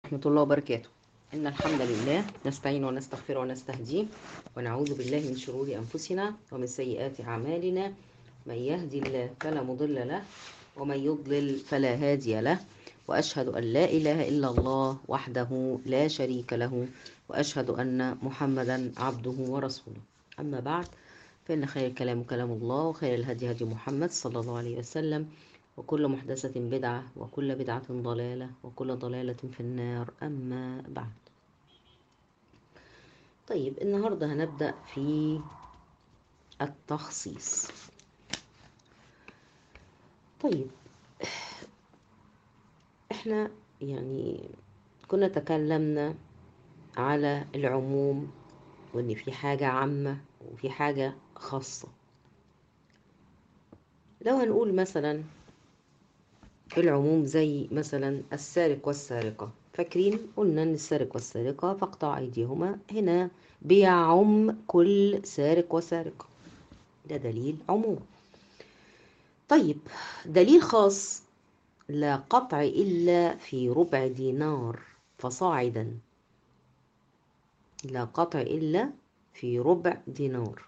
ورحمة الله وبركاته إن الحمد لله نستعين ونستغفر ونستهديه ونعوذ بالله من شرور أنفسنا ومن سيئات أعمالنا من يهدي الله فلا مضل له ومن يضلل فلا هادي له وأشهد أن لا إله إلا الله وحده لا شريك له وأشهد أن محمدا عبده ورسوله أما بعد فإن خير الكلام كلام الله وخير الهدي هدي محمد صلى الله عليه وسلم وكل محدثة بدعة وكل بدعة ضلالة وكل ضلالة في النار أما بعد طيب النهاردة هنبدأ في التخصيص طيب احنا يعني كنا تكلمنا على العموم وان في حاجة عامة وفي حاجة خاصة لو هنقول مثلا العموم زي مثلا السارق والسارقة فاكرين قلنا ان السارق والسارقة فاقطع ايديهما هنا بيعم كل سارق وسارقة ده دليل عموم طيب دليل خاص لا قطع إلا في ربع دينار فصاعدا لا قطع إلا في ربع دينار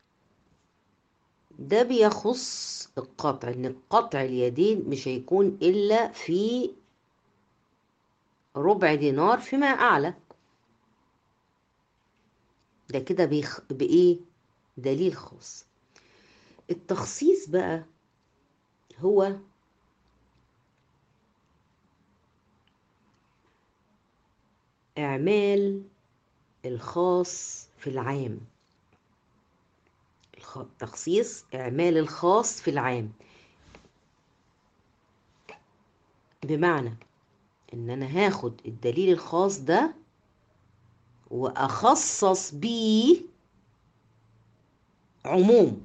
ده بيخص القطع ان قطع اليدين مش هيكون الا في ربع دينار فيما اعلى ده كده بيخ... بايه دليل خاص التخصيص بقى هو اعمال الخاص في العام تخصيص إعمال الخاص في العام بمعنى إن أنا هاخد الدليل الخاص ده وأخصص بيه عموم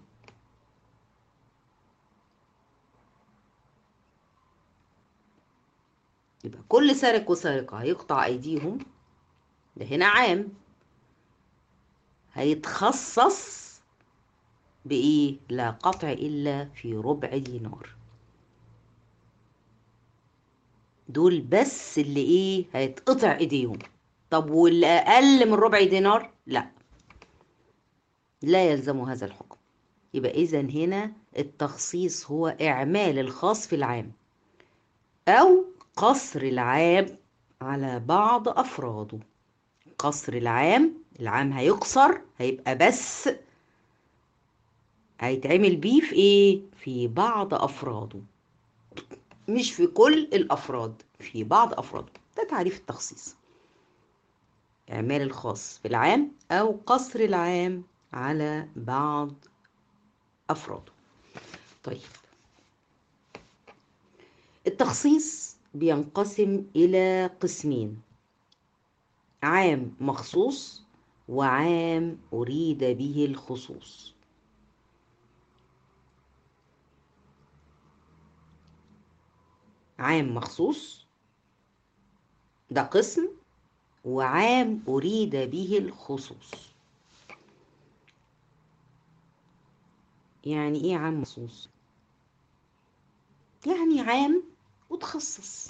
يبقى كل سارق وسارقة هيقطع أيديهم ده هنا عام هيتخصص بإيه؟ لا قطع إلا في ربع دينار دول بس اللي إيه؟ هيتقطع إيديهم طب واللي أقل من ربع دينار؟ لا لا يلزم هذا الحكم يبقى إذا هنا التخصيص هو إعمال الخاص في العام أو قصر العام على بعض أفراده قصر العام العام هيقصر هيبقى بس هيتعمل بيه في ايه في بعض افراده مش في كل الافراد في بعض افراده ده تعريف التخصيص اعمال الخاص في العام او قصر العام على بعض افراده طيب التخصيص بينقسم الى قسمين عام مخصوص وعام اريد به الخصوص عام مخصوص ده قسم وعام أريد به الخصوص يعني إيه عام مخصوص؟ يعني عام وتخصص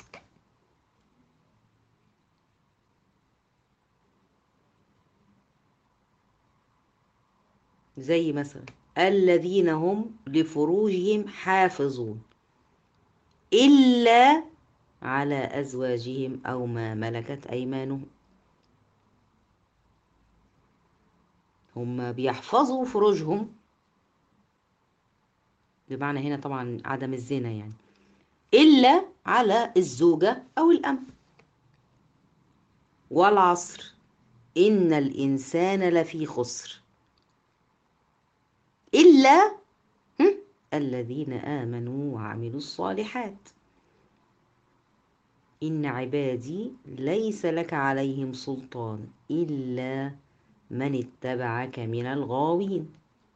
زي مثلا الذين هم لفروجهم حافظون إلا على أزواجهم أو ما ملكت أيمانهم هم بيحفظوا فروجهم بمعنى هنا طبعا عدم الزنا يعني إلا على الزوجة أو الأم والعصر إن الإنسان لفي خسر إلا الذين آمنوا وعملوا الصالحات إن عبادي ليس لك عليهم سلطان إلا من اتبعك من الغاوين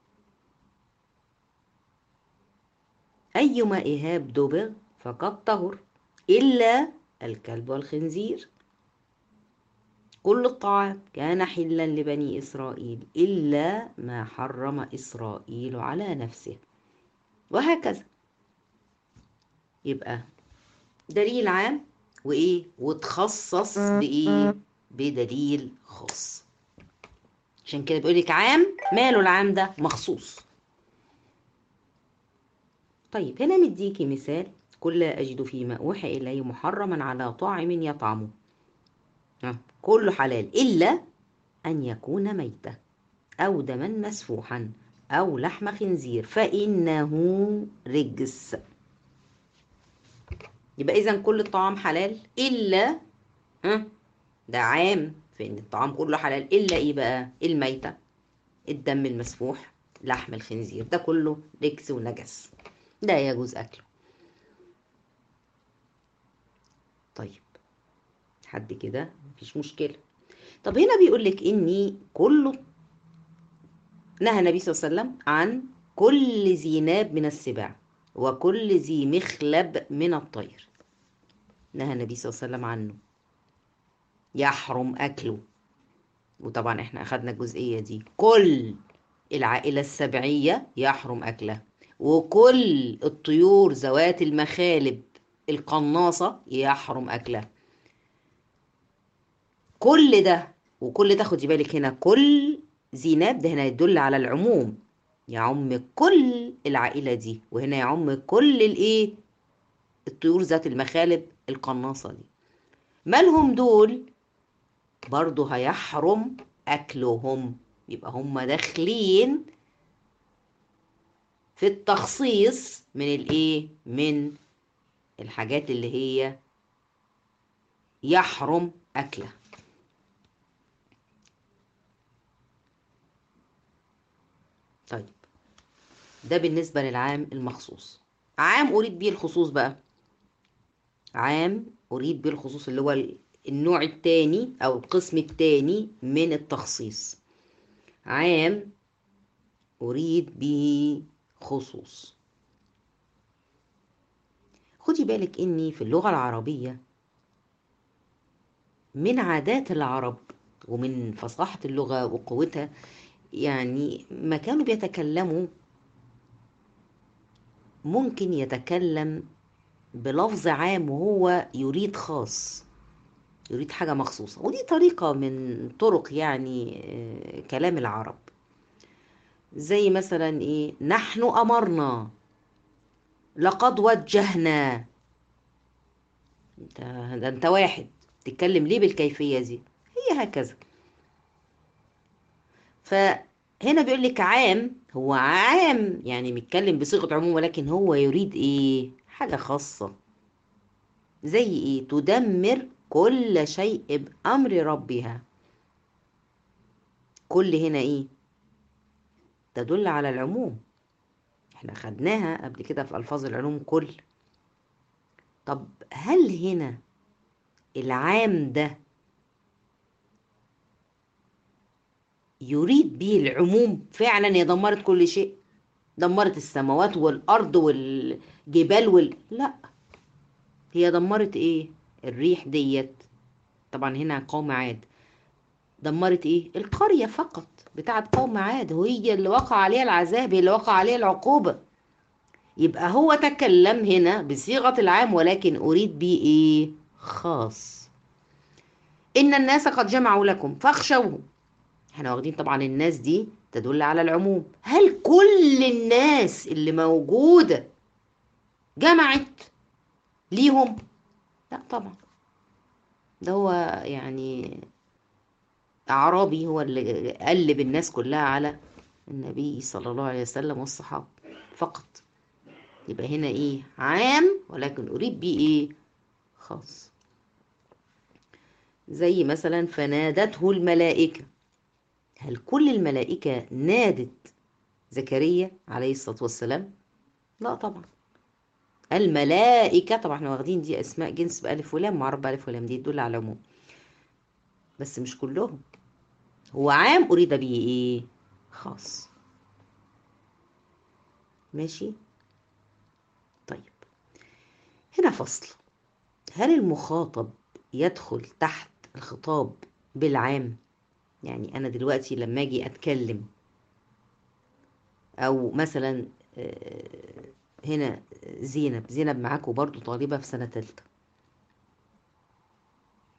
أيما إهاب دبغ فقد طهر إلا الكلب والخنزير كل الطعام كان حلا لبني إسرائيل إلا ما حرم إسرائيل على نفسه وهكذا يبقى دليل عام وايه وتخصص بايه بدليل خاص عشان كده بيقول لك عام ماله العام ده مخصوص طيب هنا مديكي مثال كل أجد فيما أوحي إلي محرما على طاعم يطعمه ها، كله حلال إلا أن يكون ميتة أو دما مسفوحا أو لحم خنزير فإنه رجس يبقى إذا كل الطعام حلال إلا ها ده عام في إن الطعام كله حلال إلا إيه بقى الميتة الدم المسفوح لحم الخنزير ده كله رجس ونجس لا يجوز أكله طيب حد كده مفيش مشكلة طب هنا بيقول لك إني كله نهى النبي صلى الله عليه وسلم عن كل ذي ناب من السباع وكل ذي مخلب من الطير نهى النبي صلى الله عليه وسلم عنه يحرم أكله وطبعا احنا أخدنا الجزئية دي كل العائلة السبعية يحرم أكلها وكل الطيور ذوات المخالب القناصة يحرم أكلها كل ده وكل ده خدي بالك هنا كل ذي ناب ده هنا يدل على العموم يعم كل العائلة دي وهنا يعم كل الايه الطيور ذات المخالب القناصة دي مالهم دول برضو هيحرم أكلهم يبقى هم داخلين في التخصيص من الايه من الحاجات اللي هي يحرم أكلها طيب ده بالنسبة للعام المخصوص عام أريد به الخصوص بقى عام أريد به الخصوص اللي هو النوع الثاني أو القسم الثاني من التخصيص عام أريد به خصوص خدي بالك إني في اللغة العربية من عادات العرب ومن فصاحة اللغة وقوتها يعني ما كانوا بيتكلموا ممكن يتكلم بلفظ عام وهو يريد خاص يريد حاجة مخصوصة ودي طريقة من طرق يعني كلام العرب زي مثلا ايه نحن أمرنا لقد وجهنا انت ده انت واحد تتكلم ليه بالكيفية دي هي هكذا فهنا بيقول لك عام هو عام يعني بيتكلم بصيغة عموم ولكن هو يريد ايه حاجة خاصة زي ايه تدمر كل شيء بأمر ربها كل هنا ايه تدل على العموم احنا خدناها قبل كده في ألفاظ العلوم كل طب هل هنا العام ده يريد به العموم فعلا هي دمرت كل شيء دمرت السماوات والأرض والجبال وال... لا هي دمرت ايه الريح ديت طبعا هنا قوم عاد دمرت ايه القرية فقط بتاعت قوم عاد وهي اللي وقع عليها العذاب هي اللي وقع عليها العقوبة يبقى هو تكلم هنا بصيغة العام ولكن أريد به ايه خاص إن الناس قد جمعوا لكم فاخشوهم احنا واخدين طبعا الناس دي تدل على العموم هل كل الناس اللي موجودة جمعت ليهم لا طبعا ده هو يعني أعرابي هو اللي قلب الناس كلها على النبي صلى الله عليه وسلم والصحابة فقط يبقى هنا ايه عام ولكن أريد بيه ايه خاص زي مثلا فنادته الملائكة هل كل الملائكة نادت زكريا عليه الصلاة والسلام لا طبعا الملائكة طبعا احنا واخدين دي أسماء جنس بألف ولام معرب بألف ولام دي تدل على العموم بس مش كلهم هو عام أريد به إيه خاص ماشي طيب هنا فصل هل المخاطب يدخل تحت الخطاب بالعام يعني أنا دلوقتي لما أجي أتكلم أو مثلا هنا زينب زينب معاكم برضو طالبة في سنة تالتة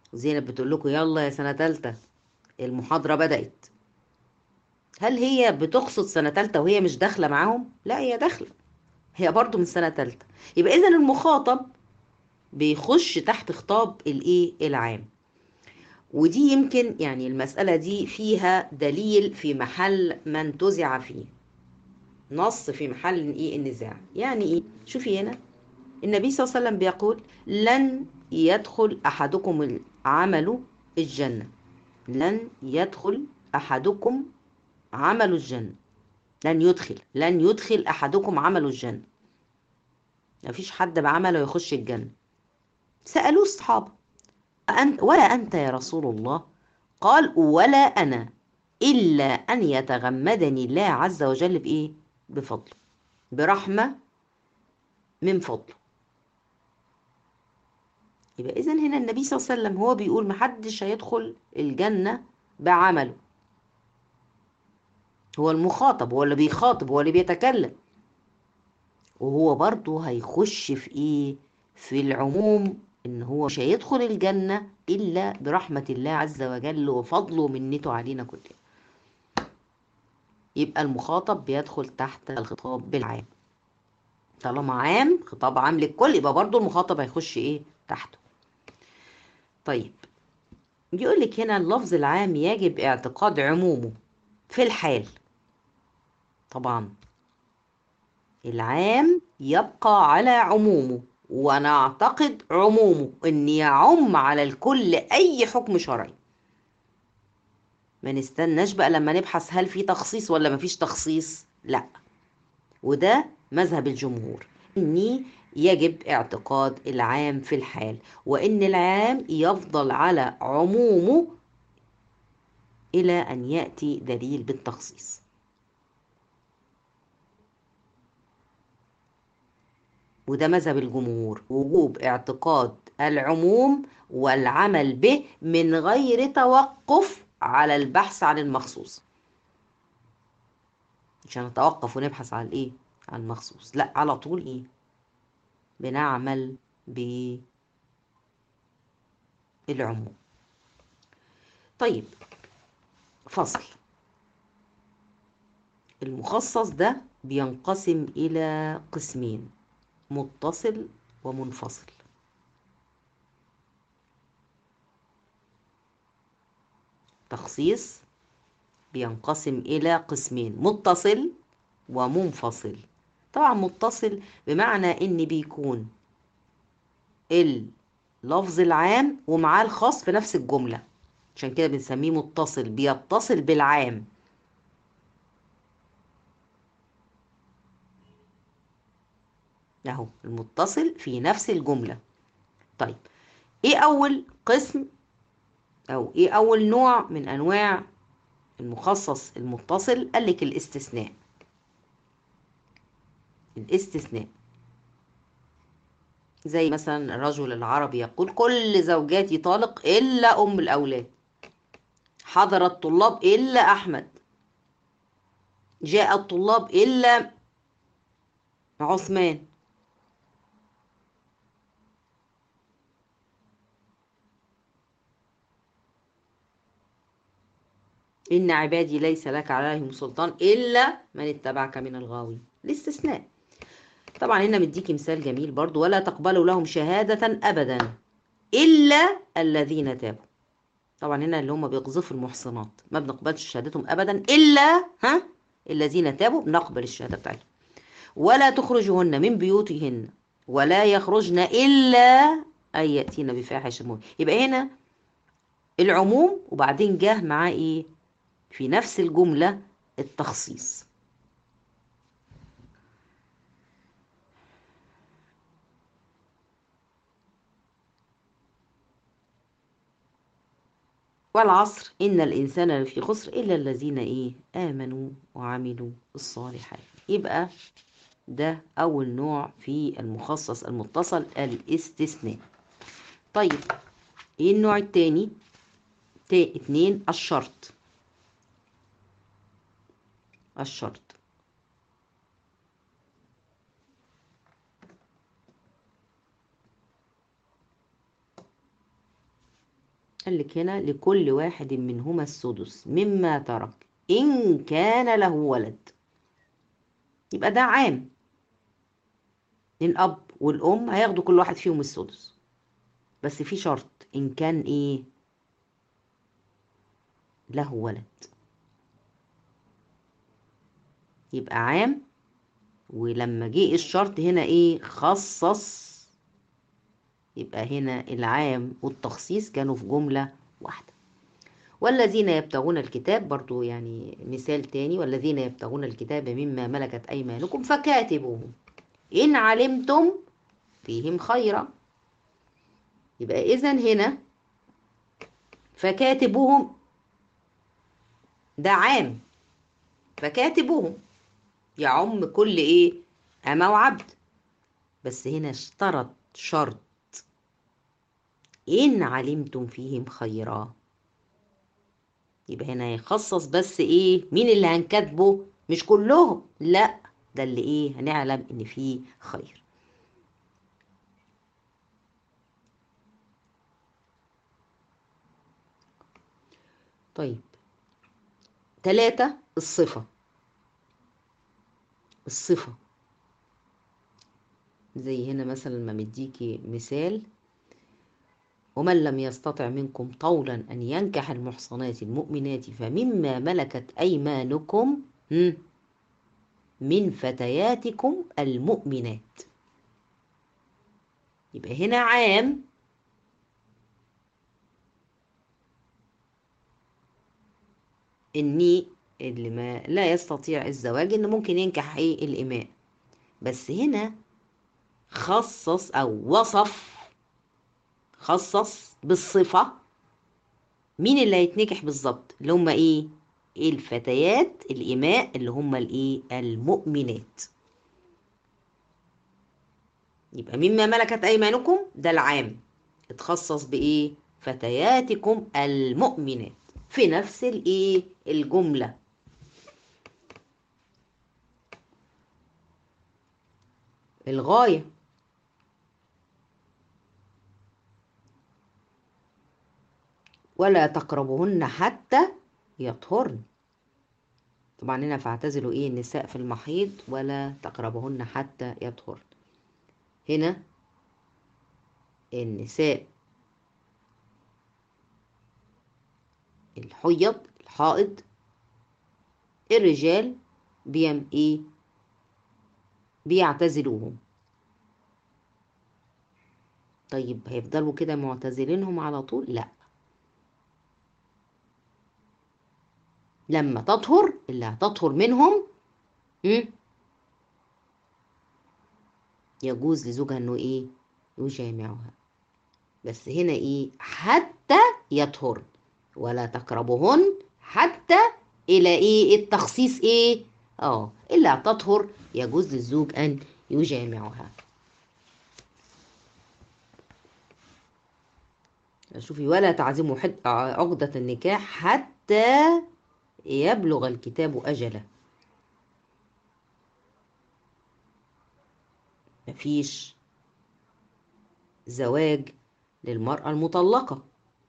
زينب بتقول لكم يلا يا سنة تالتة المحاضرة بدأت هل هي بتقصد سنة تالتة وهي مش داخلة معاهم؟ لا هي داخلة هي برضو من سنة تالتة يبقى إذا المخاطب بيخش تحت خطاب الإيه العام ودي يمكن يعني المسألة دي فيها دليل في محل ما انتزع فيه نص في محل إيه النزاع يعني إيه شوفي هنا النبي صلى الله عليه وسلم بيقول لن يدخل أحدكم عمل الجنة لن يدخل أحدكم عمل الجنة لن يدخل لن يدخل أحدكم عمل الجنة مفيش حد بعمله يخش الجنة سألوه الصحابة أنت ولا أنت يا رسول الله قال ولا أنا إلا أن يتغمدني الله عز وجل بإيه بفضله برحمة من فضله يبقى إذا هنا النبي صلى الله عليه وسلم هو بيقول محدش هيدخل الجنة بعمله هو المخاطب هو اللي بيخاطب هو اللي بيتكلم وهو برضه هيخش في ايه في العموم ان هو مش هيدخل الجنة الا برحمة الله عز وجل وفضله ومنته علينا كلنا يبقى المخاطب بيدخل تحت الخطاب بالعام طالما عام خطاب عام للكل يبقى برضه المخاطب هيخش ايه تحته طيب يقول لك هنا اللفظ العام يجب اعتقاد عمومه في الحال طبعا العام يبقى على عمومه ونعتقد عمومه ان يعم على الكل اي حكم شرعي ما نستناش بقى لما نبحث هل في تخصيص ولا مفيش تخصيص لا وده مذهب الجمهور اني يجب اعتقاد العام في الحال وان العام يفضل على عمومه الى ان ياتي دليل بالتخصيص وده مذهب الجمهور وجوب اعتقاد العموم والعمل به من غير توقف على البحث عن المخصوص مش هنتوقف ونبحث عن ايه عن المخصوص لا على طول ايه بنعمل بالعموم طيب فصل المخصص ده بينقسم إلى قسمين متصل ومنفصل تخصيص بينقسم إلى قسمين متصل ومنفصل طبعا متصل بمعنى إن بيكون اللفظ العام ومعاه الخاص في نفس الجملة عشان كده بنسميه متصل بيتصل بالعام اهو المتصل في نفس الجملة طيب ايه اول قسم او ايه اول نوع من انواع المخصص المتصل قال لك الاستثناء الاستثناء زي مثلا الرجل العربي يقول كل زوجاتي طالق الا ام الاولاد حضر الطلاب الا احمد جاء الطلاب الا عثمان إن عبادي ليس لك عليهم سلطان إلا من اتبعك من الغاوي الاستثناء طبعا هنا مديكي مثال جميل برضو ولا تقبلوا لهم شهادة أبدا إلا الذين تابوا طبعا هنا اللي هم بيقذفوا المحصنات ما بنقبلش شهادتهم أبدا إلا ها الذين تابوا بنقبل الشهادة بتاعتهم ولا تخرجهن من بيوتهن ولا يخرجن إلا أن يأتين بفاحشة مبين يبقى هنا العموم وبعدين جه معاه إيه في نفس الجملة التخصيص والعصر إن الإنسان لفي خسر إلا الذين إيه آمنوا وعملوا الصالحات يبقى ده أول نوع في المخصص المتصل الاستثناء طيب إيه النوع التاني تا- اتنين الشرط الشرط قال لك هنا لكل واحد منهما السدس مما ترك إن كان له ولد يبقى ده عام الأب والأم هياخدوا كل واحد فيهم السدس بس في شرط إن كان إيه له ولد يبقى عام ولما جه الشرط هنا ايه خصص يبقى هنا العام والتخصيص كانوا في جملة واحدة والذين يبتغون الكتاب برضو يعني مثال تاني والذين يبتغون الكتاب مما ملكت أيمانكم فكاتبوهم إن علمتم فيهم خيرا يبقى إذا هنا فكاتبوهم ده عام فكاتبوهم يعم كل ايه أما وعبد بس هنا اشترط شرط إن علمتم فيهم خيرا يبقى هنا يخصص بس ايه مين اللي هنكاتبه مش كلهم لا ده اللي ايه هنعلم ان فيه خير طيب ثلاثة الصفة الصفة زي هنا مثلا ما مديكي مثال ومن لم يستطع منكم طولا أن ينكح المحصنات المؤمنات فمما ملكت أيمانكم من فتياتكم المؤمنات يبقى هنا عام إني اللي ما لا يستطيع الزواج إنه ممكن ينكح إيه الإماء بس هنا خصص أو وصف خصص بالصفة مين اللي هيتنكح بالظبط اللي هم ايه الفتيات الإماء اللي هم الايه المؤمنات يبقى مما ملكت أيمانكم ده العام اتخصص بإيه فتياتكم المؤمنات في نفس الايه الجملة الغاية ولا تقربهن حتى يطهرن طبعا هنا فاعتزلوا ايه النساء في المحيض ولا تقربهن حتى يطهرن هنا النساء الحيض الحائض الرجال بيم ايه بيعتزلوهم طيب هيفضلوا كده معتزلينهم على طول لا لما تطهر اللي هتطهر منهم يجوز لزوجها انه ايه يجامعها بس هنا ايه حتى يطهر ولا تقربهن حتى الى ايه التخصيص ايه اه الا تطهر يجوز للزوج ان يجامعها شوفي ولا تعزموا عقدة النكاح حتى يبلغ الكتاب أجله مفيش زواج للمرأة المطلقة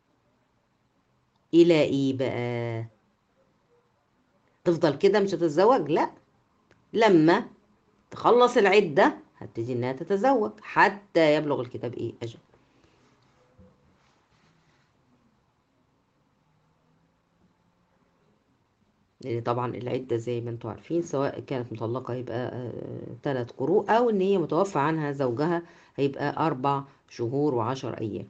إلى إيه بقى تفضل كده مش هتتزوج لا لما تخلص العدة هتبتدي إنها تتزوج حتى يبلغ الكتاب إيه أجل لان طبعا العده زي ما انتم عارفين سواء كانت مطلقه هيبقى ثلاث قروء او ان هي متوفى عنها زوجها هيبقى اربع شهور وعشر ايام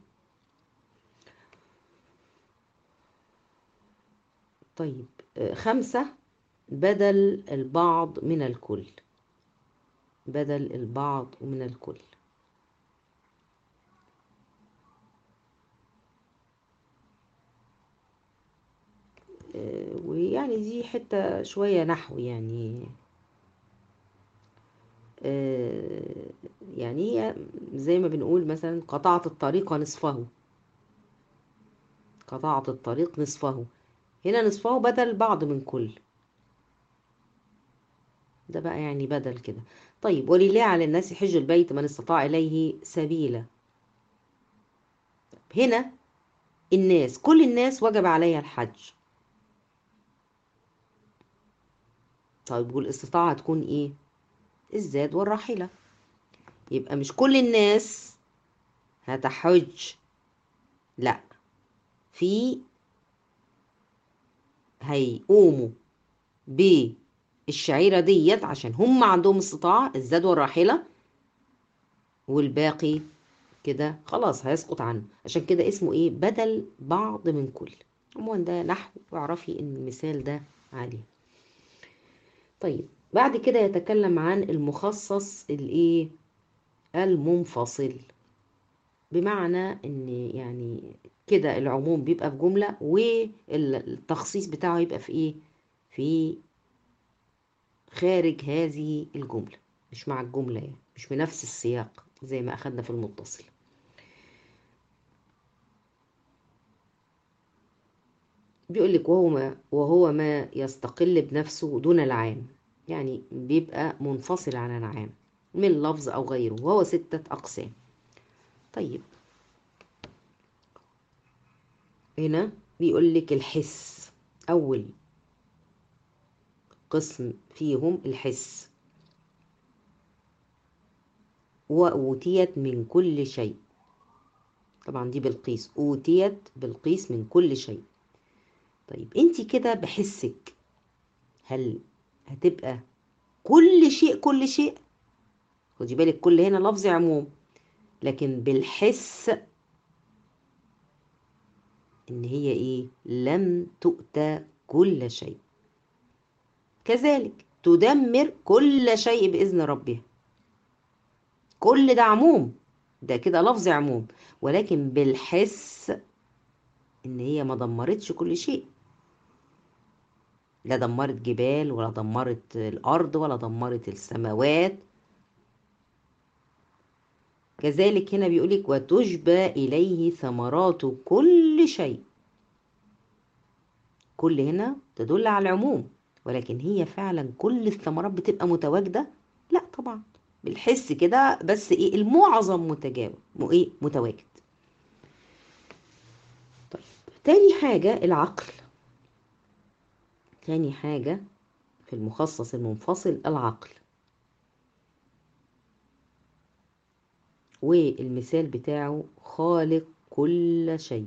طيب خمسة بدل البعض من الكل بدل البعض من الكل ويعني دي حتة شوية نحو يعني يعني هي زي ما بنقول مثلا قطعت الطريق نصفه قطعت الطريق نصفه هنا نصفه بدل بعض من كل ده بقى يعني بدل كده طيب ولله على الناس حج البيت من استطاع إليه سبيلا هنا الناس كل الناس وجب عليها الحج طيب والاستطاعة هتكون ايه الزاد والراحلة يبقى مش كل الناس هتحج لا في هيقوموا بالشعيرة ديت عشان هم عندهم استطاعة الزاد والراحلة والباقي كده خلاص هيسقط عنه عشان كده اسمه ايه بدل بعض من كل عموما ده نحو واعرفي ان المثال ده عليه طيب بعد كده يتكلم عن المخصص الايه المنفصل بمعنى ان يعني كده العموم بيبقى في جملة والتخصيص بتاعه يبقى في ايه في خارج هذه الجملة مش مع الجملة يعني مش في نفس السياق زي ما أخدنا في المتصل بيقول لك وهو ما وهو ما يستقل بنفسه دون العام يعني بيبقى منفصل عن العام من لفظ أو غيره وهو ستة أقسام طيب هنا بيقول لك الحس أول قسم فيهم الحس وأوتيت من كل شيء طبعا دي بالقيس أوتيت بالقيس من كل شيء طيب انت كده بحسك هل هتبقى كل شيء كل شيء خدي بالك كل هنا لفظ عموم لكن بالحس ان هي ايه لم تؤتى كل شيء كذلك تدمر كل شيء باذن ربها كل ده عموم ده كده لفظ عموم ولكن بالحس ان هي ما دمرتش كل شيء لا دمرت جبال ولا دمرت الارض ولا دمرت السماوات كذلك هنا بيقولك وتجبى اليه ثمرات كل شيء كل هنا تدل على العموم ولكن هي فعلا كل الثمرات بتبقى متواجده لا طبعا بالحس كده بس ايه المعظم متجاوب ايه متواجد طيب تاني حاجة العقل تاني حاجة في المخصص المنفصل العقل والمثال بتاعه خالق كل شيء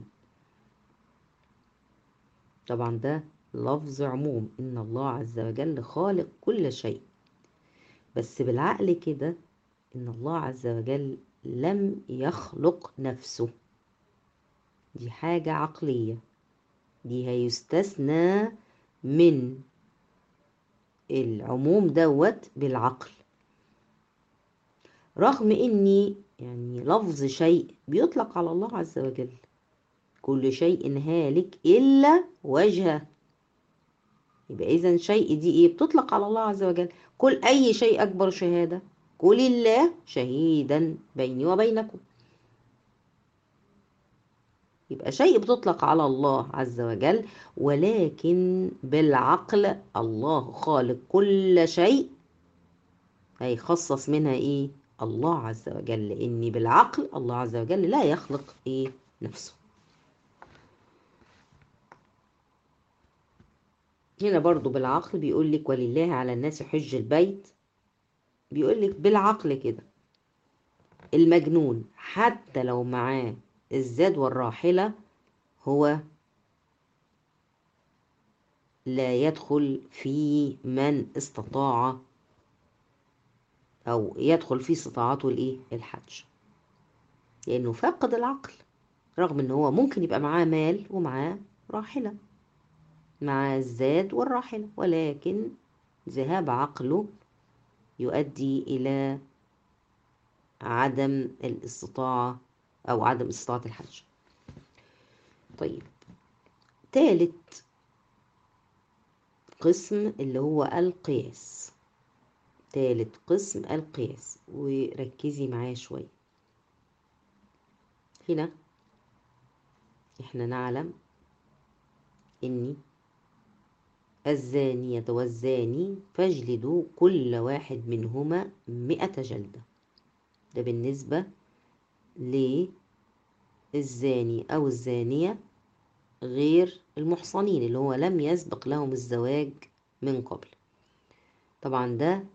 طبعا ده لفظ عموم إن الله عز وجل خالق كل شيء بس بالعقل كده إن الله عز وجل لم يخلق نفسه دي حاجة عقلية دي هيستثنى من العموم دوت بالعقل رغم اني يعني لفظ شيء بيطلق على الله عز وجل كل شيء هالك الا وجهه يبقى اذا شيء دي ايه بتطلق على الله عز وجل قل اي شيء اكبر شهاده قل الله شهيدا بيني وبينكم يبقى شيء بتطلق على الله عز وجل ولكن بالعقل الله خالق كل شيء هيخصص منها ايه الله عز وجل لان بالعقل الله عز وجل لا يخلق ايه نفسه هنا برضو بالعقل بيقول لك ولله على الناس حج البيت بيقول لك بالعقل كده المجنون حتى لو معاه الزاد والراحلة هو لا يدخل في من استطاع أو يدخل في استطاعته الإيه الحج لأنه فاقد العقل رغم إن هو ممكن يبقى معاه مال ومعاه راحلة مع الزاد والراحلة ولكن ذهاب عقله يؤدي إلى عدم الاستطاعة أو عدم استطاعة الحج طيب تالت قسم اللي هو القياس تالت قسم القياس وركزي معايا شوية هنا احنا نعلم اني الزانية والزاني فاجلدوا كل واحد منهما مئة جلدة ده بالنسبة للزاني أو الزانية غير المحصنين اللي هو لم يسبق لهم الزواج من قبل طبعا ده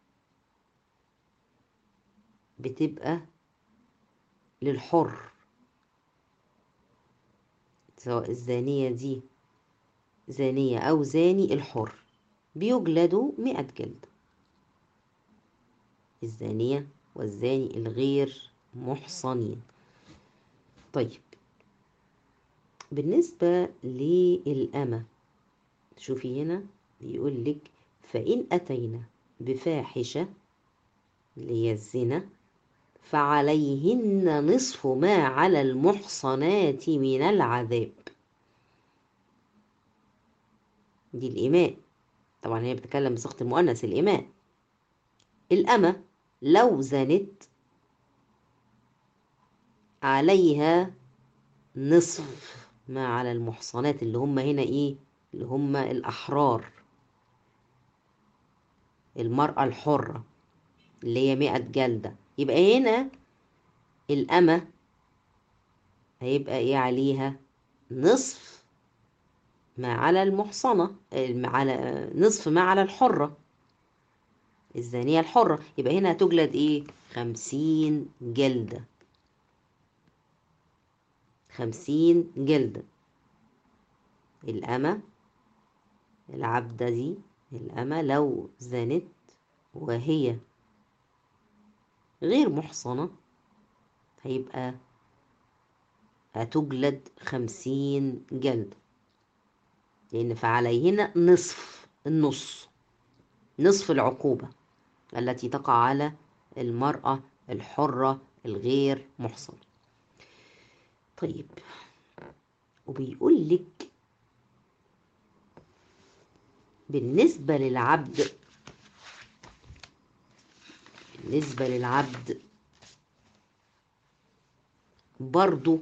بتبقى للحر سواء الزانية دي زانية أو زاني الحر بيجلدوا مئة جلدة الزانية والزاني الغير محصنين طيب بالنسبة للأمة شوفي هنا بيقول لك فإن أتينا بفاحشة اللي هي الزنا فعليهن نصف ما على المحصنات من العذاب دي الإماء طبعا هي بتتكلم بصيغة المؤنث الإماء الأمة لو زنت عليها نصف ما على المحصنات اللي هم هنا إيه اللي هم الأحرار المرأة الحرة اللي هي مئة جلدة يبقى هنا الأمة هيبقى إيه عليها نصف ما على المحصنة على نصف ما على الحرة الزانية الحرة يبقى هنا هتجلد إيه خمسين جلدة خمسين جلدة الأمة العبدة دي الأمة لو زنت وهي غير محصنة هيبقى هتجلد خمسين جلد لأن فعليهن نصف النص نصف العقوبة التي تقع على المرأة الحرة الغير محصنة طيب وبيقول لك بالنسبة للعبد بالنسبة للعبد برضو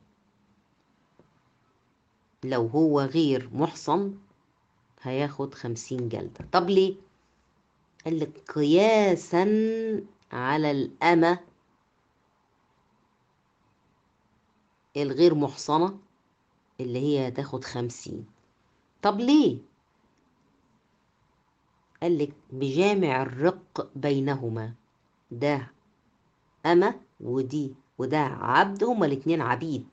لو هو غير محصن هياخد خمسين جلدة طب ليه؟ قال لك قياسا على الأمة الغير محصنة اللي هي هتاخد خمسين طب ليه؟ قال لك بجامع الرق بينهما ده أمة ودي وده عبد هما الاتنين عبيد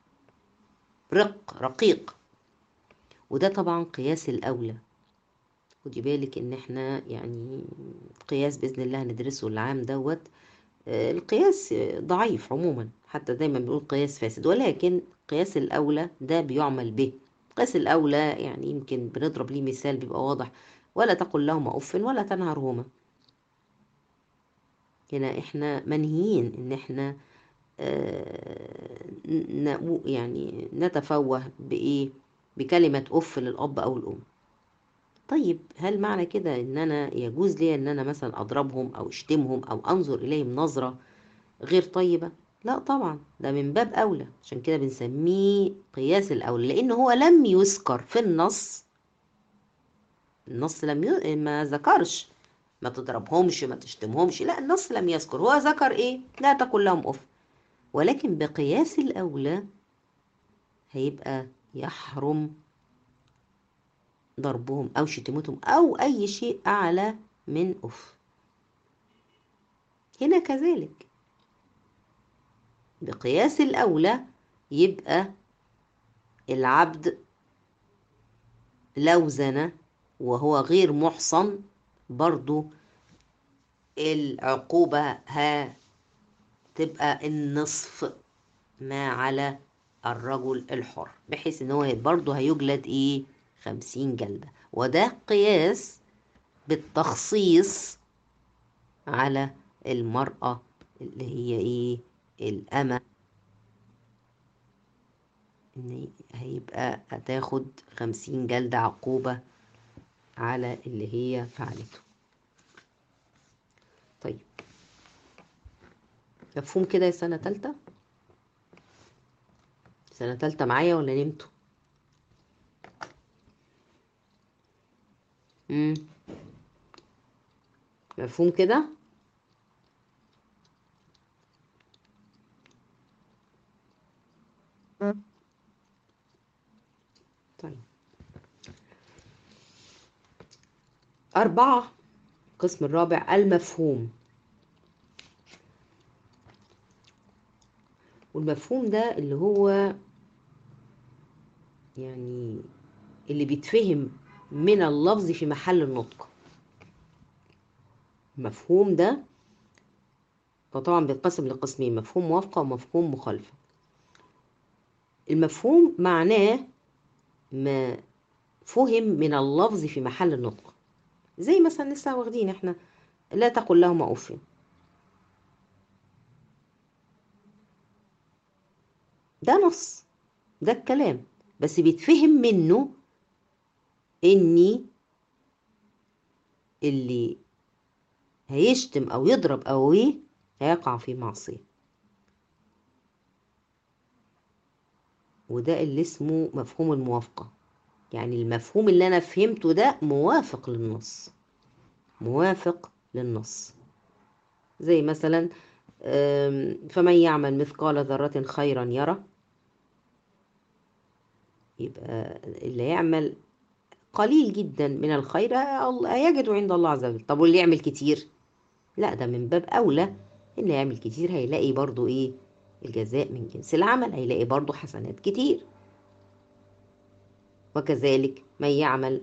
رق رقيق وده طبعا قياس الأولى خدي بالك ان احنا يعني قياس بإذن الله هندرسه العام دوت القياس ضعيف عموما حتى دايما بنقول قياس فاسد ولكن قياس الأولى ده بيعمل به قياس الأولى يعني يمكن بنضرب ليه مثال بيبقى واضح ولا تقل لهما أف ولا تنهرهما هنا احنا منهيين ان احنا آه يعني نتفوه بايه بكلمة اف للاب او الام طيب هل معنى كده ان انا يجوز لي ان انا مثلا اضربهم او اشتمهم او انظر اليهم نظرة غير طيبة لا طبعا ده من باب اولى عشان كده بنسميه قياس الاولى لان هو لم يذكر في النص النص لم ي... ما ذكرش ما تضربهمش ما تشتمهمش لا النص لم يذكر هو ذكر ايه لا تقل لهم اف ولكن بقياس الاولى هيبقى يحرم ضربهم او شتمتهم او اي شيء اعلى من اف هنا كذلك بقياس الاولى يبقى العبد لو زنى وهو غير محصن برضو العقوبة ها تبقى النصف ما على الرجل الحر بحيث ان هو برضو هيجلد ايه خمسين جلدة وده قياس بالتخصيص على المرأة اللي هي ايه الأمة ان هيبقى هتاخد خمسين جلدة عقوبة على اللي هي فعلته طيب مفهوم كده يا سنة تالتة سنة تالتة معايا ولا نمتوا مم. مفهوم كده طيب أربعة القسم الرابع المفهوم والمفهوم ده اللي هو يعني اللي بيتفهم من اللفظ في محل النطق المفهوم ده فطبعا بيتقسم لقسمين مفهوم موافقة ومفهوم مخالفة المفهوم معناه ما فهم من اللفظ في محل النطق زي مثلا لسه واخدين احنا لا تقل لهما اف ده نص ده الكلام بس بيتفهم منه اني اللي هيشتم او يضرب او ايه هيقع في معصيه وده اللي اسمه مفهوم الموافقه يعني المفهوم اللي انا فهمته ده موافق للنص موافق للنص زي مثلا فمن يعمل مثقال ذرة خيرا يرى يبقى اللي يعمل قليل جدا من الخير يجد عند الله عز وجل طب واللي يعمل كتير لا ده من باب أولى اللي يعمل كتير هيلاقي برضو إيه الجزاء من جنس العمل هيلاقي برضو حسنات كتير وكذلك من يعمل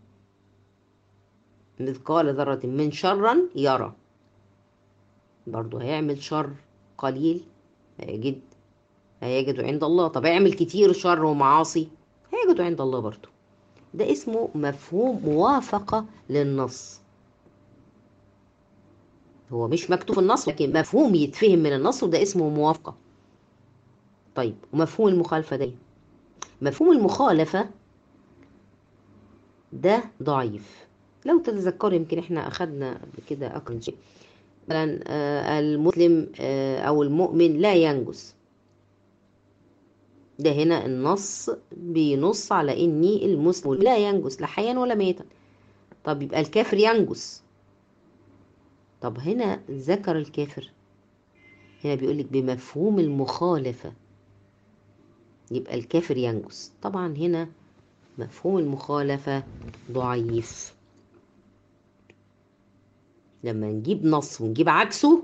مثقال ذرة من شرا يرى برضو هيعمل شر قليل هيجد هيجد عند الله طب يعمل كتير شر ومعاصي هيجد عند الله برضو ده اسمه مفهوم موافقة للنص هو مش مكتوب في النص لكن مفهوم يتفهم من النص وده اسمه موافقة طيب ومفهوم المخالفة ده مفهوم المخالفة ده ضعيف لو تتذكروا يمكن احنا اخدنا قبل كده اكثر شيء مثلا المسلم او المؤمن لا ينجس ده هنا النص بينص على اني المسلم لا ينجس لا حيا ولا ميتا طب يبقى الكافر ينجس طب هنا ذكر الكافر هنا بيقول لك بمفهوم المخالفة يبقى الكافر ينجس طبعا هنا مفهوم المخالفة ضعيف لما نجيب نص ونجيب عكسه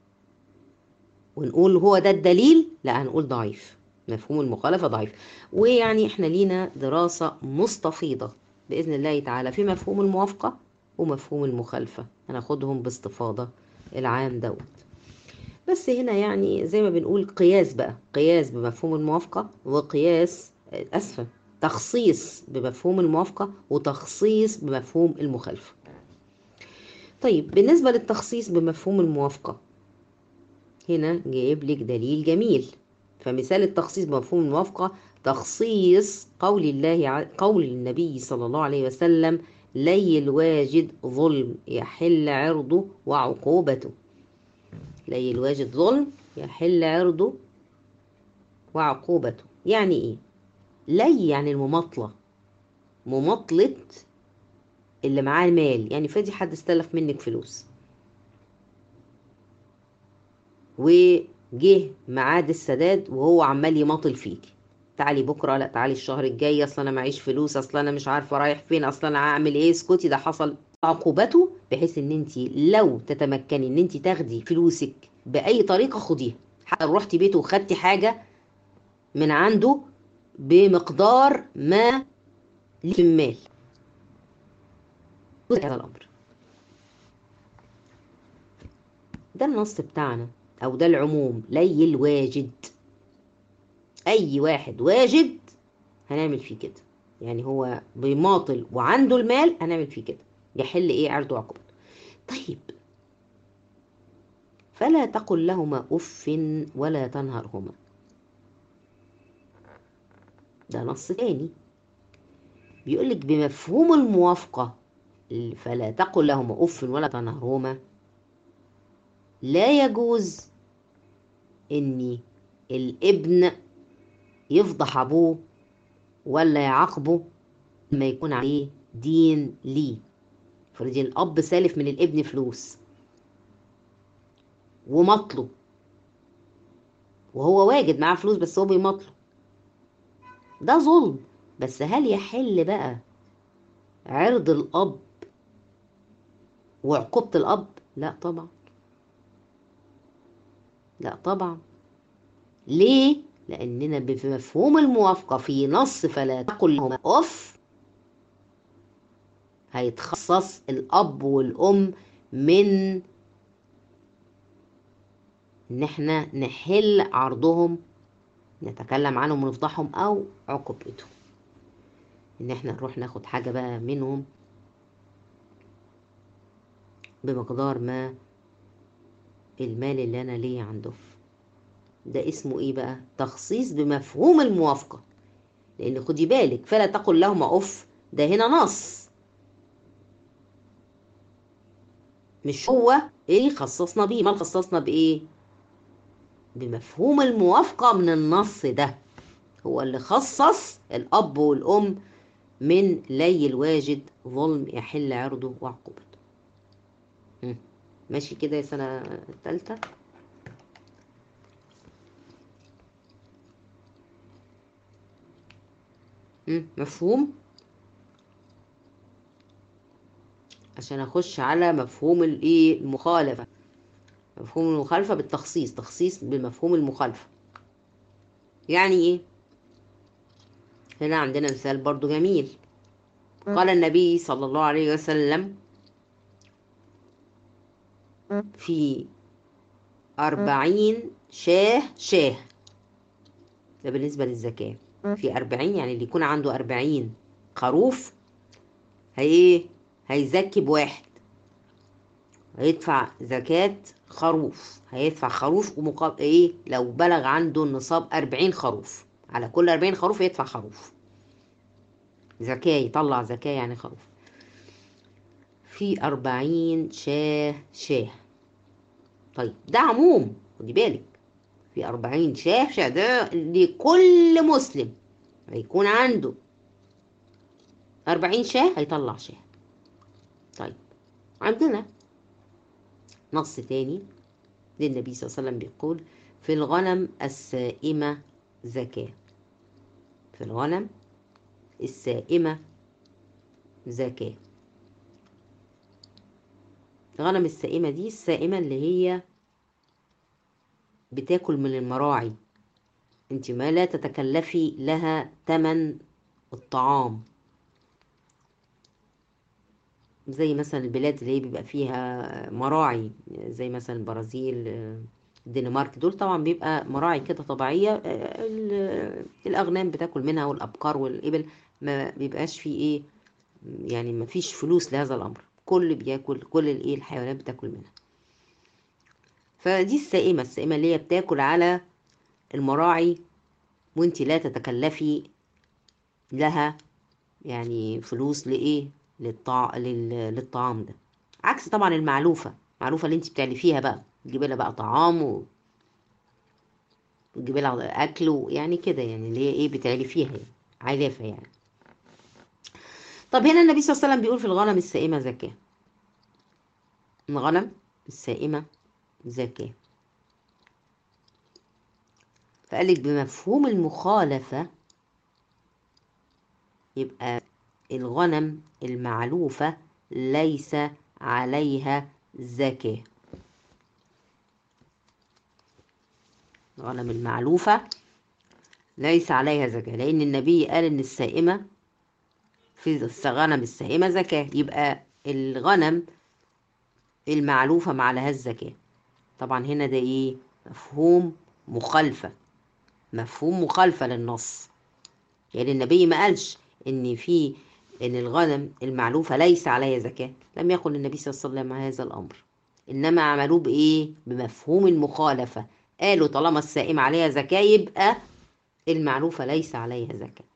ونقول هو ده الدليل لا هنقول ضعيف مفهوم المخالفة ضعيف ويعني احنا لينا دراسة مستفيضة بإذن الله تعالى في مفهوم الموافقة ومفهوم المخالفة هناخدهم باستفاضة العام دوت بس هنا يعني زي ما بنقول قياس بقى قياس بمفهوم الموافقة وقياس أسفة تخصيص بمفهوم الموافقة وتخصيص بمفهوم المخالفة طيب بالنسبة للتخصيص بمفهوم الموافقة هنا جايب لك دليل جميل فمثال التخصيص بمفهوم الموافقة تخصيص قول الله قول النبي صلى الله عليه وسلم لي الواجد ظلم يحل عرضه وعقوبته لي الواجد ظلم يحل عرضه وعقوبته يعني ايه لي يعني المماطلة مماطلة اللي معاه المال يعني فادي حد استلف منك فلوس وجه ميعاد السداد وهو عمال يماطل فيكي تعالي بكره لا تعالي الشهر الجاي اصل انا معيش فلوس اصل انا مش عارفه رايح فين اصل انا هعمل ايه اسكتي ده حصل عقوبته بحيث ان انت لو تتمكني ان انت تاخدي فلوسك باي طريقه خديها حتى لو رحتي بيته وخدتي حاجه من عنده بمقدار ما في المال هذا الامر ده النص بتاعنا او ده العموم لي الواجد اي واحد واجد هنعمل فيه كده يعني هو بيماطل وعنده المال هنعمل فيه كده يحل ايه عرضه وعقوبته طيب فلا تقل لهما اف ولا تنهرهما ده نص تاني بيقولك بمفهوم الموافقة فلا تقل لهما اف ولا تنهرهما لا يجوز ان الابن يفضح ابوه ولا يعاقبه لما يكون عليه دين ليه فرضي الاب سالف من الابن فلوس ومطله وهو واجد معاه فلوس بس هو بيمطله ده ظلم بس هل يحل بقى عرض الأب وعقوبة الأب؟ لا طبعا لا طبعا ليه؟ لأننا بمفهوم الموافقة في نص فلا تقل لهما أف هيتخصص الأب والأم من إن إحنا نحل عرضهم نتكلم عنهم ونفضحهم أو عقوبتهم إن إحنا نروح ناخد حاجة بقى منهم بمقدار ما المال اللي أنا ليه عندهم ده اسمه ايه بقى تخصيص بمفهوم الموافقة لان خدي بالك فلا تقل لهما اف ده هنا نص مش هو ايه خصصنا بيه ما خصصنا بايه بمفهوم الموافقة من النص ده هو اللي خصص الاب والام من لي الواجد ظلم يحل عرضه وعقوبته ماشي كده يا سنة تالتة مفهوم عشان اخش على مفهوم الايه المخالفه مفهوم المخالفه بالتخصيص تخصيص بمفهوم المخالفه يعني ايه هنا عندنا مثال برضو جميل قال النبي صلى الله عليه وسلم في أربعين شاه شاه ده بالنسبة للزكاة في أربعين يعني اللي يكون عنده أربعين خروف هي هيزكي بواحد هيدفع زكاة خروف هيدفع خروف ومقابل ايه لو بلغ عنده النصاب أربعين خروف على كل أربعين خروف يدفع خروف زكاة يطلع زكاة يعني خروف في أربعين شاه شاه طيب ده عموم خدي بالك في أربعين شاه شاه ده لكل مسلم هيكون عنده أربعين شاه هيطلع شاه طيب عندنا نص تاني للنبي صلى الله عليه وسلم بيقول في الغنم السائمة زكاة في الغنم السائمة زكاة الغنم السائمة دي السائمة اللي هي بتاكل من المراعي انت ما لا تتكلفي لها تمن الطعام زي مثلا البلاد اللي هي بيبقى فيها مراعي زي مثلا البرازيل الدنمارك دول طبعا بيبقى مراعي كده طبيعية الأغنام بتاكل منها والأبقار والإبل ما بيبقاش فيه إيه يعني ما فيش فلوس لهذا الأمر كل بياكل كل الإيه الحيوانات بتاكل منها فدي السائمة السائمة اللي هي بتاكل على المراعي وانت لا تتكلفي لها يعني فلوس لإيه للطع... لل... للطعام ده عكس طبعا المعلوفة المعلوفة اللي انت بتعلفيها بقى تجيبي لها بقى طعام و... وتجيبي لها أكل ويعني كده يعني اللي هي إيه بتعلفيها يعني علافة يعني طب هنا النبي صلى الله عليه وسلم بيقول في الغنم السائمة زكاة الغنم السائمة زكاة فقال لك بمفهوم المخالفة يبقى الغنم المعلوفة ليس عليها زكاة الغنم المعلوفة ليس عليها زكاة لأن النبي قال إن السائمة في الغنم السائمة زكاة يبقى الغنم المعلوفة ما عليهاش زكاة طبعا هنا ده إيه مفهوم مخالفة مفهوم مخالفة للنص يعني النبي ما قالش إن في إن الغنم المعلوفة ليس عليها زكاة لم يقل النبي صلى الله عليه وسلم هذا الأمر إنما عملوه بإيه بمفهوم المخالفة قالوا طالما السائم عليها زكاة يبقى المعلوفة ليس عليها زكاة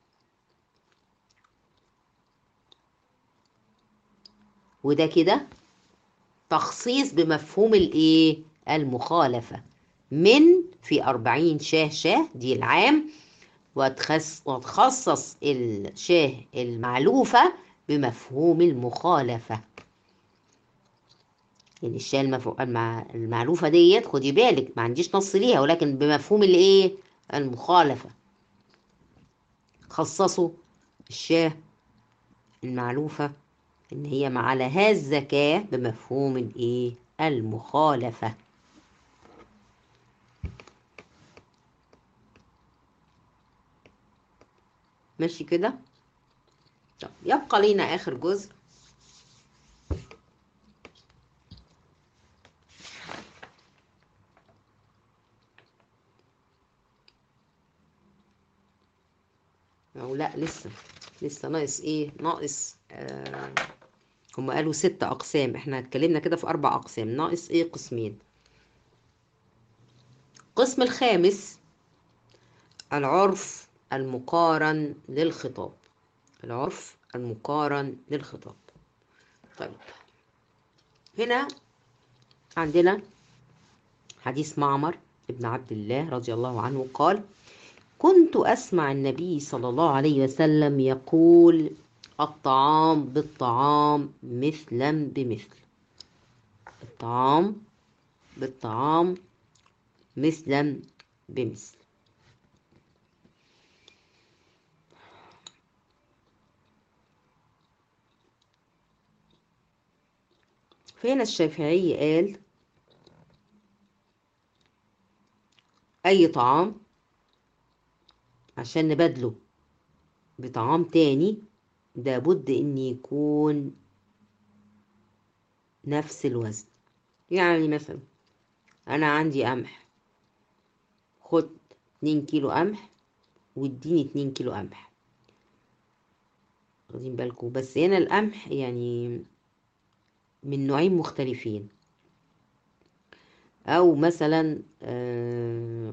وده كده تخصيص بمفهوم الايه المخالفة من في أربعين شاه شاه دي العام وتخص وتخصص الشاه المعلوفة بمفهوم المخالفة يعني الشاه المفو... المع... المعلوفة ديت خدي بالك ما عنديش نص ليها ولكن بمفهوم الايه المخالفة خصصوا الشاه المعلوفة إن هي ما عليهاش زكاة بمفهوم الإيه المخالفة ماشي كده طب يبقى لينا آخر جزء أو لا لسه لسه ناقص ايه ناقص آه هم قالوا ست اقسام احنا اتكلمنا كده في اربع اقسام ناقص ايه قسمين القسم الخامس العرف المقارن للخطاب العرف المقارن للخطاب طيب هنا عندنا حديث معمر ابن عبد الله رضي الله عنه قال كنت أسمع النبي صلى الله عليه وسلم يقول الطعام بالطعام مثلا بمثل الطعام بالطعام مثلا بمثل فهنا الشافعي قال أي طعام عشان نبادله بطعام تاني لابد ان يكون نفس الوزن يعني مثلا انا عندي قمح خد اتنين كيلو قمح واديني اتنين كيلو قمح واخدين بالكم بس هنا القمح يعني من نوعين مختلفين او مثلا آه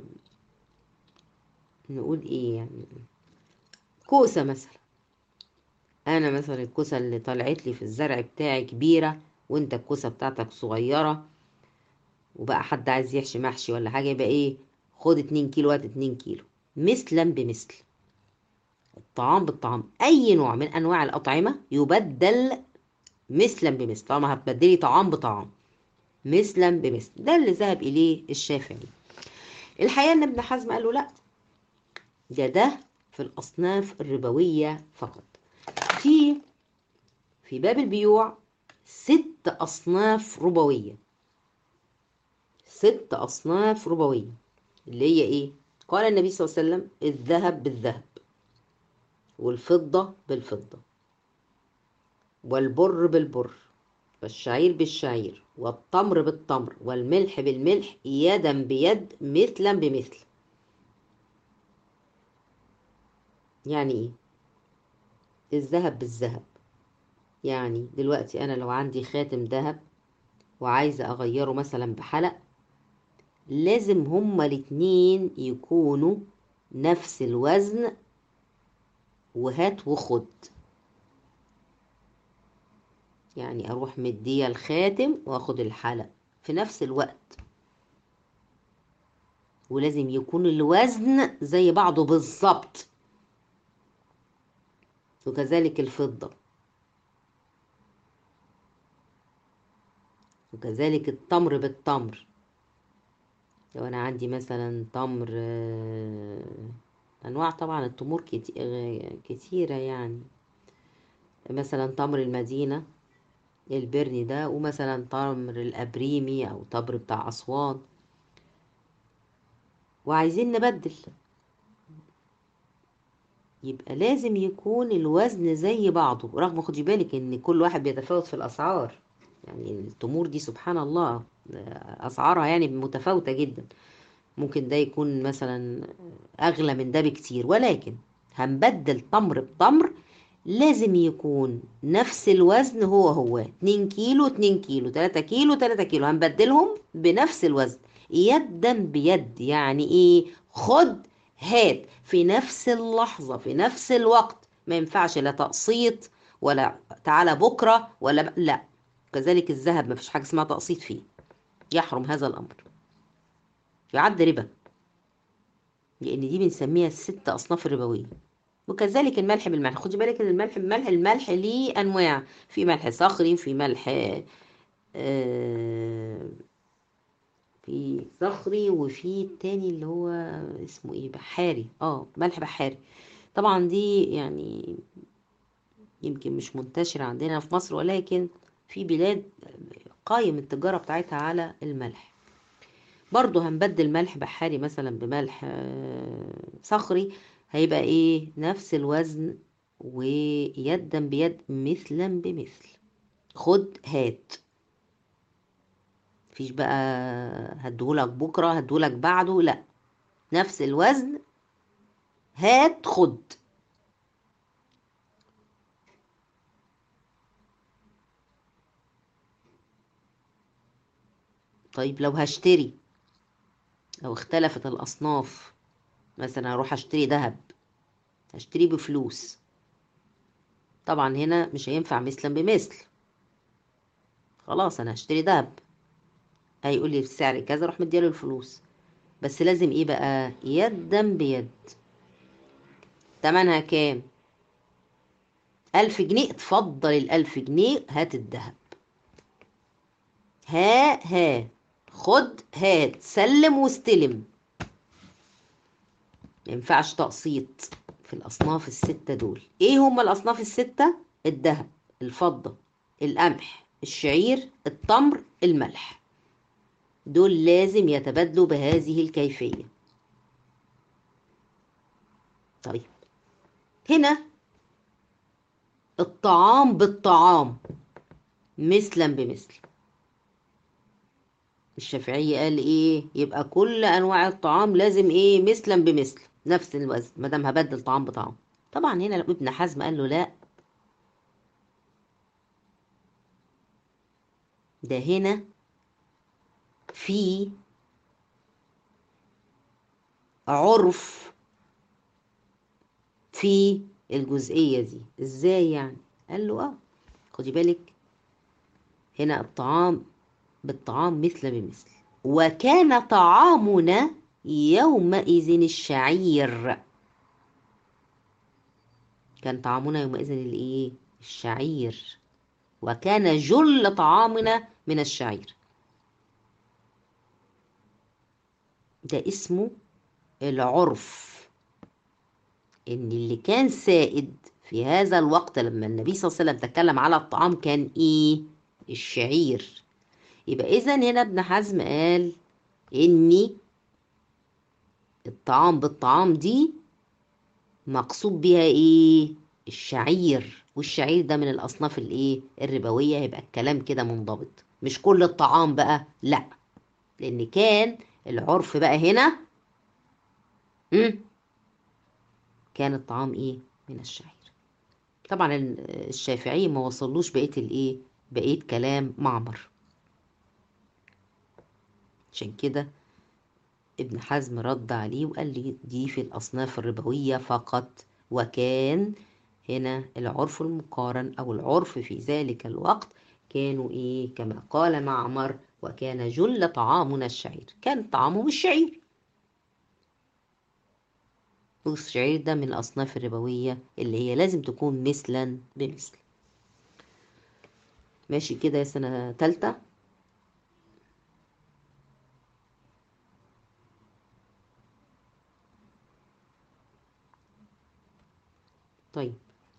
نقول ايه يعني كوسة مثلا انا مثلا الكوسة اللي طلعت لي في الزرع بتاعي كبيرة وانت الكوسة بتاعتك صغيرة وبقى حد عايز يحشي محشي ولا حاجة يبقى ايه خد اتنين كيلو هات اتنين كيلو مثلا بمثل الطعام بالطعام اي نوع من انواع الاطعمة يبدل مثلا بمثل طالما هتبدلي طعام بطعام مثلا بمثل ده اللي ذهب اليه الشافعي الحقيقة ان ابن حزم قال له لا ده ده في الأصناف الربوية فقط في في باب البيوع ست أصناف ربوية ست أصناف ربوية اللي هي إيه؟ قال النبي صلى الله عليه وسلم الذهب بالذهب والفضة بالفضة والبر بالبر والشعير بالشعير والتمر بالتمر والملح بالملح يدا بيد مثلا بمثل يعني ايه الذهب بالذهب يعني دلوقتي انا لو عندي خاتم ذهب وعايزة اغيره مثلا بحلق لازم هما الاتنين يكونوا نفس الوزن وهات وخد يعني اروح مدية الخاتم واخد الحلق في نفس الوقت ولازم يكون الوزن زي بعضه بالظبط وكذلك الفضة وكذلك التمر بالتمر لو أنا عندي مثلا تمر أنواع طبعا التمور كتيرة يعني مثلا تمر المدينة البرني ده ومثلا تمر الأبريمي أو تمر بتاع أسوان وعايزين نبدل يبقى لازم يكون الوزن زي بعضه رغم خدي بالك ان كل واحد بيتفاوت في الاسعار يعني التمور دي سبحان الله اسعارها يعني متفاوته جدا ممكن ده يكون مثلا اغلى من ده بكتير ولكن هنبدل تمر بتمر لازم يكون نفس الوزن هو هو 2 كيلو 2 كيلو 3 كيلو 3 كيلو هنبدلهم بنفس الوزن يدا بيد يعني ايه خد هات في نفس اللحظة في نفس الوقت ما ينفعش لا تقسيط ولا تعالى بكرة ولا ب... لا كذلك الذهب ما فيش حاجة اسمها تقسيط فيه يحرم هذا الأمر يعد ربا لأن دي بنسميها الست أصناف الربوية وكذلك الملح بالملح خدي بالك ان الملح بالملح الملح ليه انواع في ملح صخري في ملح آه في صخري وفي التاني اللي هو اسمه ايه بحاري اه ملح بحاري طبعا دي يعني يمكن مش منتشرة عندنا في مصر ولكن في بلاد قايم التجارة بتاعتها على الملح برضو هنبدل ملح بحاري مثلا بملح صخري هيبقى ايه نفس الوزن ويدا بيد مثلا بمثل خد هات مفيش بقى هديهولك بكرة هديهولك بعده لا نفس الوزن هات خد طيب لو هشتري لو اختلفت الأصناف مثلا هروح اشتري ذهب هشتري بفلوس طبعا هنا مش هينفع مثلا بمثل خلاص انا هشتري ذهب هيقول لي السعر كذا اروح مديله الفلوس بس لازم ايه بقى يدا بيد تمنها كام ألف جنيه اتفضل الألف جنيه هات الذهب ها ها خد هات سلم واستلم مينفعش تقسيط في الأصناف الستة دول إيه هما الأصناف الستة؟ الذهب الفضة القمح الشعير التمر الملح دول لازم يتبادلوا بهذه الكيفية طيب هنا الطعام بالطعام مثلا بمثل الشافعية قال ايه يبقى كل انواع الطعام لازم ايه مثلا بمثل نفس الوزن ما دام هبدل طعام بطعام طبعا هنا ابن حزم قال له لا ده هنا في عرف في الجزئية دي ازاي يعني قال له اه خدي بالك هنا الطعام بالطعام مثل بمثل وكان طعامنا يومئذ الشعير كان طعامنا يومئذ الايه الشعير وكان جل طعامنا من الشعير ده اسمه العرف ان اللي كان سائد في هذا الوقت لما النبي صلى الله عليه وسلم تكلم على الطعام كان ايه الشعير يبقى اذا هنا ابن حزم قال اني الطعام بالطعام دي مقصود بيها ايه الشعير والشعير ده من الاصناف الايه الربويه يبقى الكلام كده منضبط مش كل الطعام بقى لا لان كان العرف بقى هنا مم. كان الطعام ايه من الشعير طبعا الشافعي ما وصلوش بقيه الايه بقيه كلام معمر عشان كده ابن حزم رد عليه وقال لي دي في الأصناف الربوية فقط وكان هنا العرف المقارن أو العرف في ذلك الوقت كانوا إيه كما قال معمر وكان جل طعامنا الشعير كان طعامهم الشعير والشعير ده من الأصناف الربوية اللي هي لازم تكون مثلا بمثل ماشي كده يا سنة تالتة طيب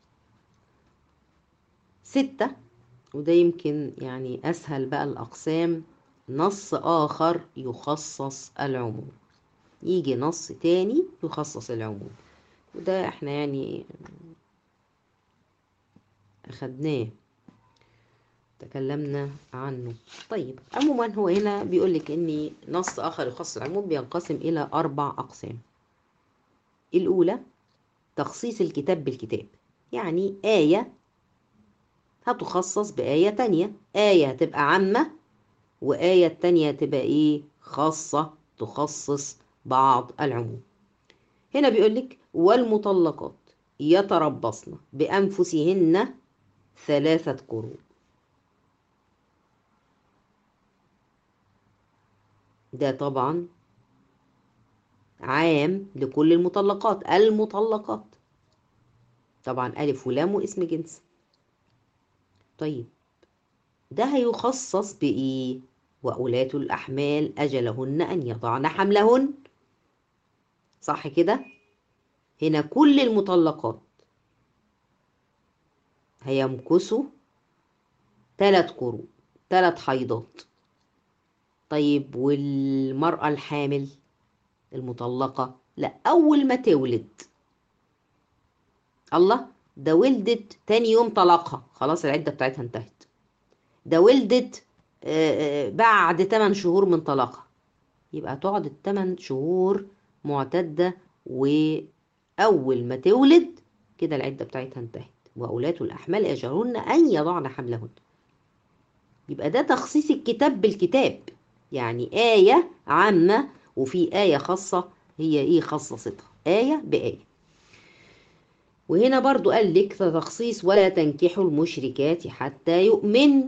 ستة وده يمكن يعني أسهل بقى الأقسام نص آخر يخصص العموم يجي نص تاني يخصص العموم وده احنا يعني أخدناه تكلمنا عنه طيب عموما هو هنا بيقول لك ان نص اخر يخصص العموم بينقسم الى اربع اقسام الاولى تخصيص الكتاب بالكتاب يعني آية هتخصص بآية تانية آية هتبقى عامة وآية تانية تبقى إيه خاصة تخصص بعض العموم هنا بيقولك والمطلقات يتربصن بأنفسهن ثلاثة قروء ده طبعا عام لكل المطلقات المطلقات طبعا ألف ولام واسم جنس طيب ده هيخصص بإيه وأولاة الأحمال أجلهن أن يضعن حملهن صح كده هنا كل المطلقات هيمكثوا ثلاث قروء ثلاث حيضات طيب والمرأة الحامل المطلقة لا أول ما تولد الله ده ولدت تاني يوم طلاقها خلاص العدة بتاعتها انتهت ده ولدت بعد 8 شهور من طلاقها يبقى تقعد الثمان شهور معتدة وأول ما تولد كده العدة بتاعتها انتهت وأولاة الأحمال أجرهن أن يضعن حملهن يبقى ده تخصيص الكتاب بالكتاب يعني آية عامة وفي آية خاصة هي إيه خصصتها آية بآية وهنا برضو قال لك تخصيص ولا تنكحوا المشركات حتى يؤمن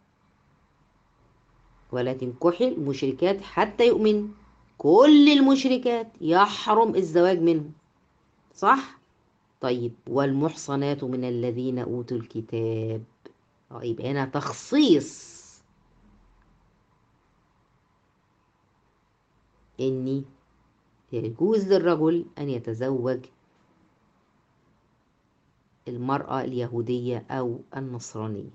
ولا تنكحي المشركات حتى يؤمن كل المشركات يحرم الزواج منهم صح طيب والمحصنات من الذين اوتوا الكتاب طيب هنا تخصيص اني يجوز للرجل ان يتزوج المرأة اليهودية أو النصرانية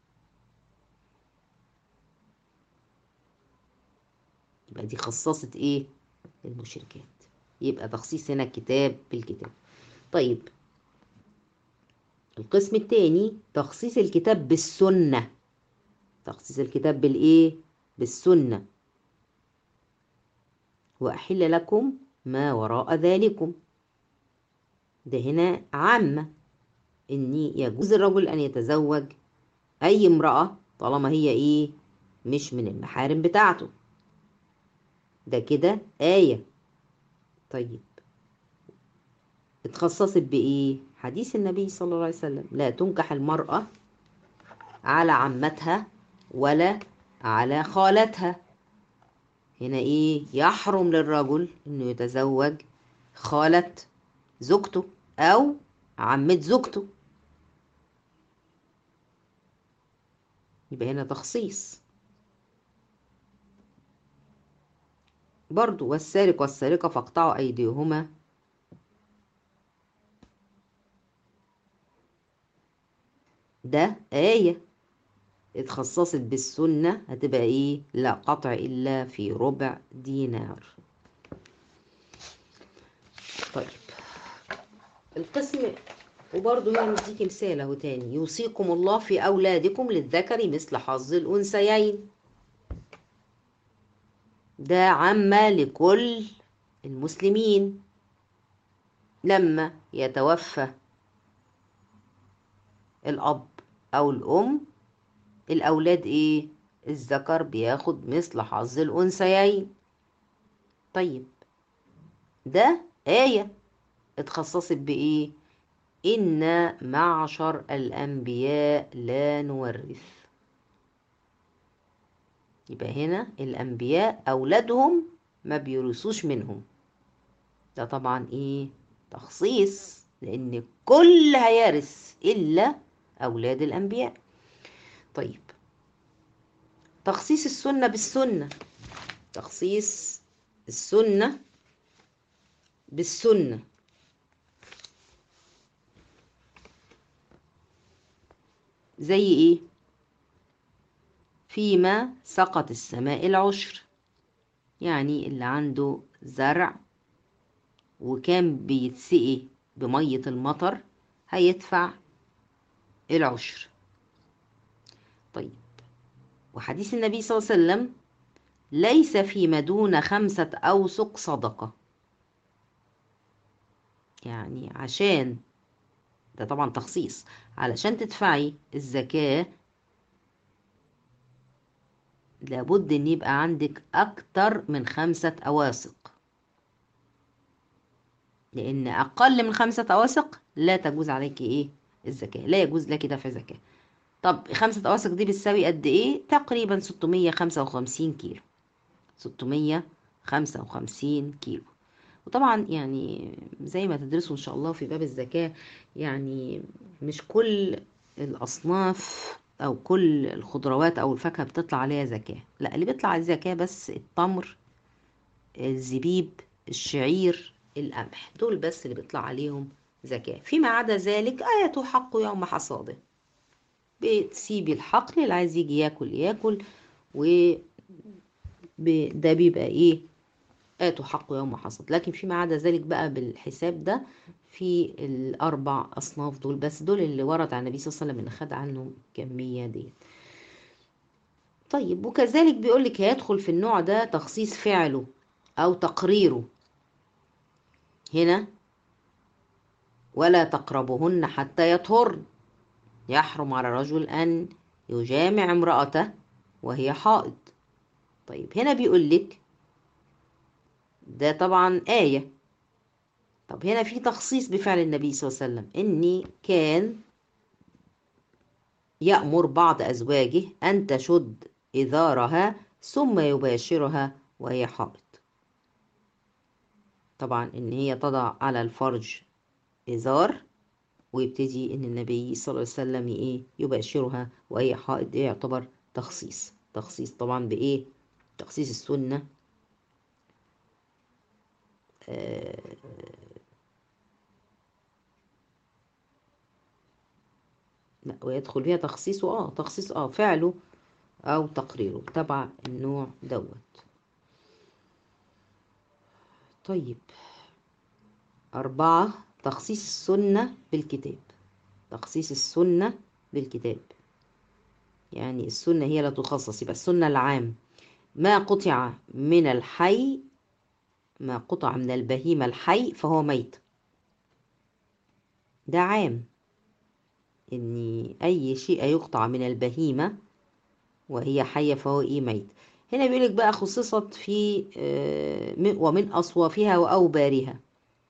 يبقى دي خصصت ايه المشركات يبقى تخصيص هنا الكتاب بالكتاب طيب القسم الثاني تخصيص الكتاب بالسنة تخصيص الكتاب بالايه بالسنة وأحل لكم ما وراء ذلكم ده هنا عامة إني يجوز الرجل أن يتزوج أي امرأة طالما هي إيه مش من المحارم بتاعته ده كده آية طيب اتخصصت بإيه حديث النبي صلى الله عليه وسلم لا تنكح المرأة على عمتها ولا على خالتها هنا ايه يحرم للرجل انه يتزوج خالة زوجته او عمة زوجته يبقى هنا تخصيص برضو والسارق والسارقة فاقطعوا أيديهما ده آية اتخصصت بالسنة هتبقى ايه لا قطع إلا في ربع دينار طيب القسم وبرضه يعني نديك مثال اهو تاني يوصيكم الله في أولادكم للذكر مثل حظ الأنثيين ده عامة لكل المسلمين لما يتوفى الأب أو الأم الأولاد إيه؟ الذكر بياخد مثل حظ الأنثيين طيب ده آية اتخصصت بإيه؟ إن معشر الأنبياء لا نورث يبقى هنا الأنبياء أولادهم ما بيورثوش منهم ده طبعا إيه؟ تخصيص لأن كل هيرث إلا أولاد الأنبياء طيب تخصيص السنة بالسنة تخصيص السنة بالسنة زي ايه فيما سقط السماء العشر يعني اللي عنده زرع وكان بيتسقي بمية المطر هيدفع العشر طيب وحديث النبي صلى الله عليه وسلم ليس فيما دون خمسة أوسق صدقة يعني عشان ده طبعا تخصيص علشان تدفعي الزكاة لابد ان يبقى عندك اكتر من خمسة اواسق لان اقل من خمسة اواسق لا تجوز عليك ايه الزكاة لا يجوز لك دفع زكاة طب خمسة اواسق دي بتساوي قد ايه تقريبا 655 كيلو 655 كيلو وطبعا يعني زي ما تدرسوا ان شاء الله في باب الزكاة يعني مش كل الاصناف او كل الخضروات او الفاكهة بتطلع عليها زكاة لا اللي بيطلع عليه زكاة بس التمر الزبيب الشعير القمح دول بس اللي بيطلع عليهم زكاة فيما عدا ذلك آية حق يوم حصاده بتسيبي الحقل اللي عايز يجي ياكل ياكل و ده بيبقى ايه آتوا حق يوم حصد لكن فيما عدا ذلك بقى بالحساب ده في الأربع أصناف دول بس دول اللي ورد عن النبي صلى الله عليه وسلم إن خد عنهم كمية ديت طيب وكذلك بيقول لك هيدخل في النوع ده تخصيص فعله أو تقريره هنا ولا تقربهن حتى يطهرن يحرم على الرجل أن يجامع امرأته وهي حائض طيب هنا بيقول لك ده طبعا آية طب هنا في تخصيص بفعل النبي صلى الله عليه وسلم إني كان يأمر بعض أزواجه أن تشد إذارها ثم يباشرها وهي حائض طبعا إن هي تضع على الفرج إزار ويبتدي إن النبي صلى الله عليه وسلم إيه يباشرها وهي حائض ده يعتبر تخصيص تخصيص طبعا بإيه تخصيص السنة آه لا ويدخل فيها تخصيصه اه تخصيص اه فعله او تقريره تبع النوع دوت طيب أربعة تخصيص السنة بالكتاب تخصيص السنة بالكتاب يعني السنة هي لا تخصص يبقى السنة العام ما قطع من الحي ما قطع من البهيمة الحي فهو ميت ده عام ان اي شيء يقطع من البهيمة وهي حية فهو ايه ميت هنا بيقولك بقى خصصت في ومن اصوافها واوبارها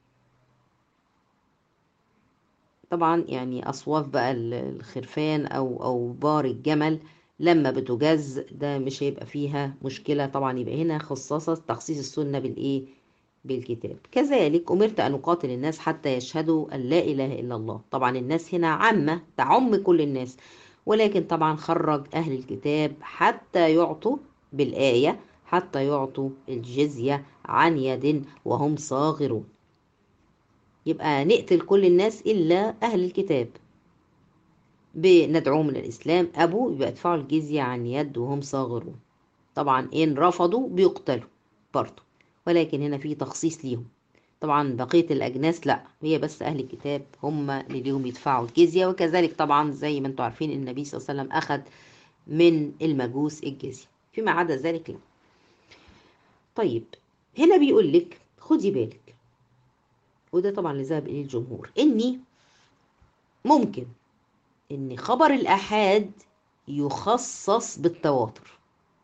طبعا يعني اصواف بقى الخرفان او او بار الجمل لما بتجز ده مش هيبقى فيها مشكلة طبعا يبقى هنا خصصت تخصيص السنة بالايه بالكتاب كذلك أمرت أن أقاتل الناس حتى يشهدوا أن لا إله إلا الله طبعا الناس هنا عامة تعم كل الناس ولكن طبعا خرج أهل الكتاب حتى يعطوا بالآية حتى يعطوا الجزية عن يد وهم صاغرون يبقى نقتل كل الناس إلا أهل الكتاب بندعوهم للإسلام أبو يبقى يدفعوا الجزية عن يد وهم صاغرون طبعا إن رفضوا بيقتلوا برضه ولكن هنا في تخصيص ليهم طبعا بقية الأجناس لا هي بس أهل الكتاب هم اللي ليهم يدفعوا الجزية وكذلك طبعا زي ما انتم عارفين النبي صلى الله عليه وسلم أخذ من المجوس الجزية فيما عدا ذلك لا طيب هنا بيقول لك خدي بالك وده طبعا اللي ذهب إليه الجمهور إني ممكن إن خبر الآحاد يخصص بالتواتر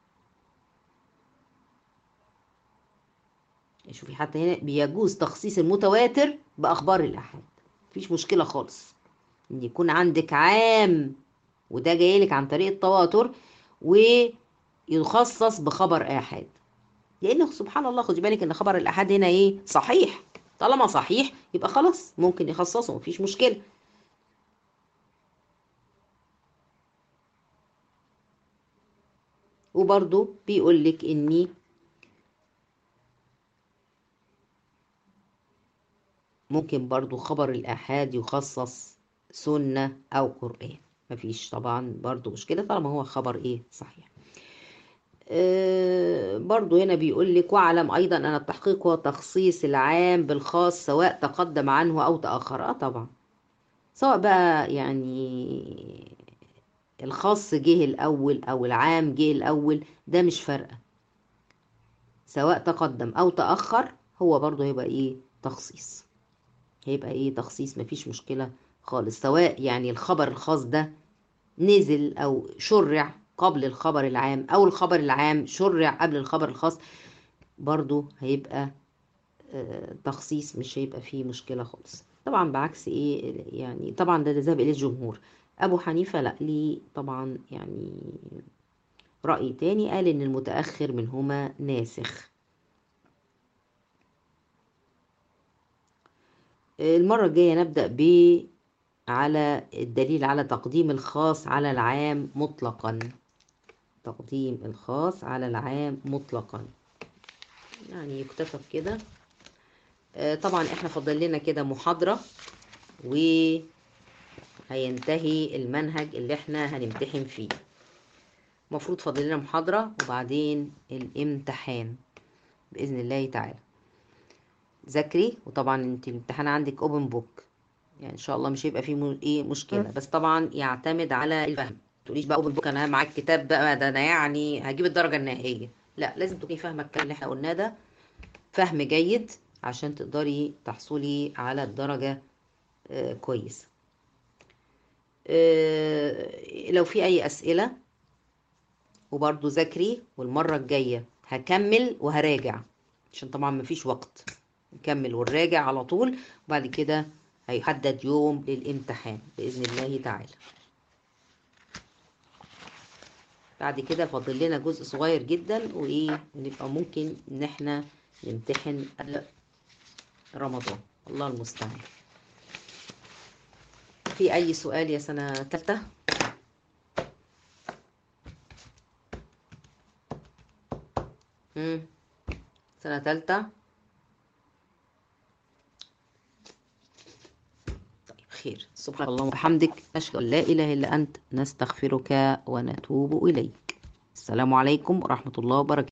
شوفي حتى هنا بيجوز تخصيص المتواتر بأخبار الآحاد مفيش مشكلة خالص إن يكون عندك عام وده جايلك عن طريق التواتر ويخصص بخبر آحاد لأن سبحان الله خدي بالك إن خبر الآحاد هنا إيه صحيح طالما صحيح يبقى خلاص ممكن يخصصه مفيش مشكلة وبرضو بيقول لك إني ممكن برضو خبر الآحاد يخصص سنة أو قرآن مفيش طبعا برضو مشكلة طالما هو خبر إيه صحيح أه برضو هنا بيقول لك واعلم أيضا أن التحقيق هو تخصيص العام بالخاص سواء تقدم عنه أو تأخر آه طبعا سواء بقى يعني الخاص جه الأول أو العام جه الأول ده مش فارقة سواء تقدم أو تأخر هو برضو هيبقى إيه تخصيص هيبقى ايه تخصيص مفيش مشكلة خالص سواء يعني الخبر الخاص ده نزل او شرع قبل الخبر العام او الخبر العام شرع قبل الخبر الخاص برضو هيبقى آه تخصيص مش هيبقى فيه مشكلة خالص طبعا بعكس ايه يعني طبعا ده ذهب اليه الجمهور ابو حنيفة لا ليه طبعا يعني رأي تاني قال ان المتأخر منهما ناسخ المرة الجاية نبدأ ب على الدليل على تقديم الخاص على العام مطلقا تقديم الخاص على العام مطلقا يعني يكتفى كده آه، طبعا احنا فاضل لنا كده محاضرة وهينتهي المنهج اللي احنا هنمتحن فيه المفروض فاضل لنا محاضرة وبعدين الامتحان بإذن الله تعالى ذاكري وطبعا انت الامتحان عندك اوبن بوك يعني ان شاء الله مش هيبقى فيه م- ايه مشكلة بس طبعا يعتمد على الفهم تقوليش بقى اوبن بوك انا معاك كتاب بقى ده انا يعني هجيب الدرجة النهائية لا لازم تكوني فاهمة الكلام اللي احنا قلناه ده فهم جيد عشان تقدري تحصلي على الدرجة آه، كويسة آه، لو في أي أسئلة وبرضو ذاكري والمرة الجاية هكمل وهراجع عشان طبعا مفيش وقت نكمل ونراجع على طول وبعد كده هيحدد يوم للامتحان بإذن الله تعالى بعد كده فاضل لنا جزء صغير جدا وايه ونبقى ممكن ان احنا نمتحن قبل رمضان الله المستعان في اي سؤال يا سنة تالتة مم. سنة تالتة طيب خير سبحان الله وبحمدك نشهد أن لا إله إلا أنت نستغفرك ونتوب إليك السلام عليكم ورحمة الله وبركاته